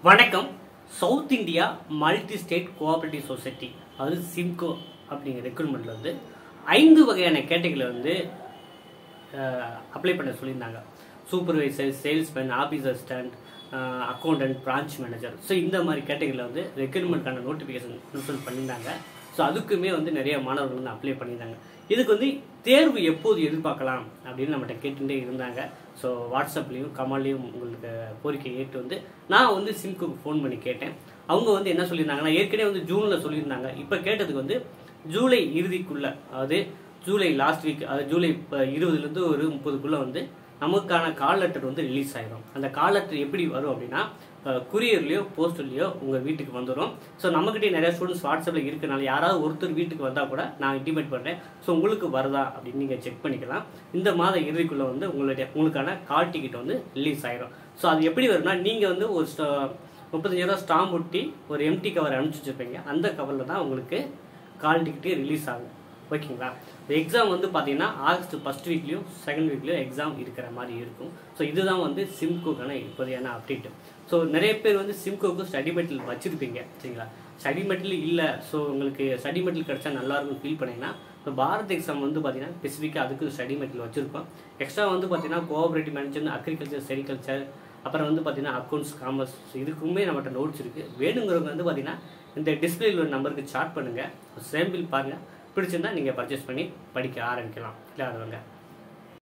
வணக்கம் south India multi state cooperative society அதாவது சிம்கோ அப்படிங்கிற ரெக்ரூட்மெண்ட்டில் வந்து ஐந்து வகையான கேட்டகரியில் வந்து அப்ளை பண்ண சொல்லியிருந்தாங்க supervisor salesman office assistant accountant branch manager so இந்த மாதிரி கேட்டகரியில் வந்து ரெக்ரூட்மெண்ட்கான நோட்டிஃபிகேஷன் இன்ஸ்டால் பண்ணியிருந்தாங்க ஸோ அதுக்குமே வந்து நிறைய மாணவர்கள் வந்து அப்ளை பண்ணியிருந்தாங்க இதுக்கு வந்து தேர்வு எப்போது எதிர்பார்க்கலாம் அப்படின்னு நம்மகிட்ட கேட்டுட்டே இருந்தாங்க ஸோ வாட்ஸ்அப்லேயும் கமால்லையும் உங்களுக்கு கோரிக்கை ஏற்று வந்து நான் வந்து சிம்குக்கு ஃபோன் பண்ணி கேட்டேன் அவங்க வந்து என்ன சொல்லியிருந்தாங்கன்னா ஏற்கனவே வந்து ஜூனில் சொல்லியிருந்தாங்க இப்போ கேட்டதுக்கு வந்து ஜூலை இறுதிக்குள்ள அதாவது ஜூலை லாஸ்ட் வீக் அதாவது ஜூலை இப்போ இருபதுலேருந்து ஒரு முப்பதுக்குள்ளே வந்து நமக்கான கால் லெட்டர் வந்து ரிலீஸ் ஆயிடும் அந்த கால் லெட்டர் எப்படி வரும் அப்படின்னா குரியர்லேயோ போஸ்டர்லேயோ உங்கள் வீட்டுக்கு வந்துடும் ஸோ நம்மக்கிட்டே நிறைய ஸ்டூடெண்ட்ஸ் வாட்ஸ்அப்பில் இருக்கனால யாராவது ஒருத்தர் வீட்டுக்கு வந்தால் கூட நான் இன்டிமேட் பண்ணுறேன் ஸோ உங்களுக்கு வருதா அப்படின்னு நீங்கள் செக் பண்ணிக்கலாம் இந்த மாத இறுதிக்குள்ளே வந்து உங்களுடைய உங்களுக்கான கால் டிக்கெட் வந்து ரிலீஸ் ஆயிடும் ஸோ அது எப்படி வரும்னா நீங்கள் வந்து ஒரு முப்பத்தஞ்சாயிரம் ஸ்டாம்ப் ஒட்டி ஒரு எம்டி கவர் அனுப்பிச்சி வச்சுருப்பீங்க அந்த கவரில் தான் உங்களுக்கு கால் டிக்கெட்டே ரிலீஸ் ஆகும் ஓகேங்களா இந்த எக்ஸாம் வந்து பார்த்தீங்கன்னா ஆகஸ்ட் ஃபஸ்ட் வீக்லேயும் செகண்ட் வீக்லேயும் எக்ஸாம் இருக்கிற மாதிரி இருக்கும் ஸோ இதுதான் வந்து சிம்கோக்கான இப்போதையான அப்டேட் ஸோ நிறைய பேர் வந்து சிம்கோக்கு ஸ்டடி மெட்டீரியல் வச்சுருப்பீங்க சரிங்களா ஸ்டடி மெட்டீரியல் இல்லை ஸோ உங்களுக்கு ஸ்டடி மெட்டீரியல் கிடச்சா நல்லா இருக்கும் ஃபீல் பண்ணீங்கன்னா இப்போ பாரத் எக்ஸாம் வந்து பார்த்தீங்கன்னா ஸ்பெசிஃபிக்காக அதுக்கு ஸ்டடி மெட்டீரியல் வச்சுருக்கோம் எக்ஸ்ட்ரா வந்து பார்த்தீங்கன்னா கோஆபரேட்டிவ் மேனேஜ்மெண்ட் அக்ரிகல்ச்சர் செரிகல்ச்சர் அப்புறம் வந்து பார்த்தீங்கன்னா அக்கௌண்ட்ஸ் காமர்ஸ் இதுக்குமே நம்மகிட்ட நோட்ஸ் இருக்குது வேணுங்கிறவங்க வந்து பார்த்தீங்கன்னா இந்த டிஸ்பிளேல ஒரு நம்பருக்கு சார்ட் பண்ணுங்கள் சேம்பிள் பாருங்கள் பிடிச்சிருந்தா நீங்கள் பர்ச்சேஸ் பண்ணி படிக்க ஆரம்பிக்கலாம் இல்லாதவங்க